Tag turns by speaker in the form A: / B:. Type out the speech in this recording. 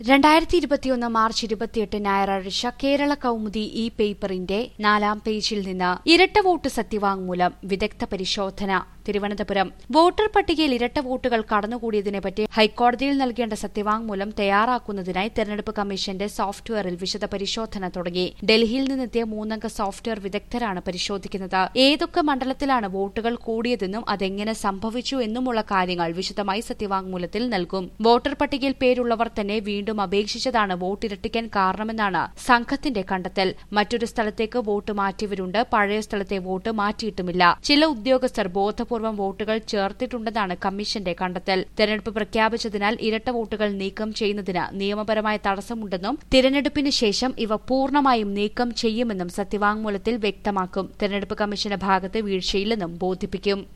A: രണ്ടായിരത്തി ഇരുപത്തിയൊന്ന് മാർച്ച് ഇരുപത്തിയെട്ട് ഞായറാഴ്ച കേരള കൗമുദി ഇ പേപ്പറിന്റെ നാലാം പേജിൽ നിന്ന് ഇരട്ട വോട്ട് സത്യവാങ്മൂലം വിദഗ്ധ പരിശോധന തിരുവനന്തപുരം വോട്ടർ പട്ടികയിൽ ഇരട്ട വോട്ടുകൾ കടന്നുകൂടിയതിനെപ്പറ്റി ഹൈക്കോടതിയിൽ നൽകേണ്ട സത്യവാങ്മൂലം തയ്യാറാക്കുന്നതിനായി തെരഞ്ഞെടുപ്പ് കമ്മീഷന്റെ സോഫ്റ്റ്വെയറിൽ വിശദ പരിശോധന തുടങ്ങി ഡൽഹിയിൽ നിന്നെത്തിയ മൂന്നംഗ സോഫ്റ്റ്വെയർ വിദഗ്ധരാണ് പരിശോധിക്കുന്നത് ഏതൊക്കെ മണ്ഡലത്തിലാണ് വോട്ടുകൾ കൂടിയതെന്നും അതെങ്ങനെ സംഭവിച്ചു എന്നുമുള്ള കാര്യങ്ങൾ വിശദമായി സത്യവാങ്മൂലത്തിൽ നൽകും വോട്ടർ പട്ടികയിൽ പേരുള്ളവർ തന്നെ വീണ്ടും അപേക്ഷിച്ചതാണ് വോട്ട് ഇരട്ടിക്കാൻ കാരണമെന്നാണ് സംഘത്തിന്റെ കണ്ടെത്തൽ മറ്റൊരു സ്ഥലത്തേക്ക് വോട്ട് മാറ്റിയവരുണ്ട് പഴയ സ്ഥലത്തെ വോട്ട് മാറ്റിയിട്ടുമില്ല ചില ഉദ്യോഗസ്ഥർ ബോധപൂർവം വോട്ടുകൾ ചേർത്തിട്ടുണ്ടെന്നാണ് കമ്മീഷന്റെ കണ്ടെത്തൽ തെരഞ്ഞെടുപ്പ് പ്രഖ്യാപിച്ചതിനാൽ ഇരട്ട വോട്ടുകൾ നീക്കം ചെയ്യുന്നതിന് നിയമപരമായ തടസ്സമുണ്ടെന്നും തിരഞ്ഞെടുപ്പിന് ശേഷം ഇവ പൂർണ്ണമായും നീക്കം ചെയ്യുമെന്നും സത്യവാങ്മൂലത്തിൽ വ്യക്തമാക്കും തെരഞ്ഞെടുപ്പ് കമ്മീഷന്റെ ഭാഗത്ത് വീഴ്ചയില്ലെന്നും ബോധിപ്പിക്കും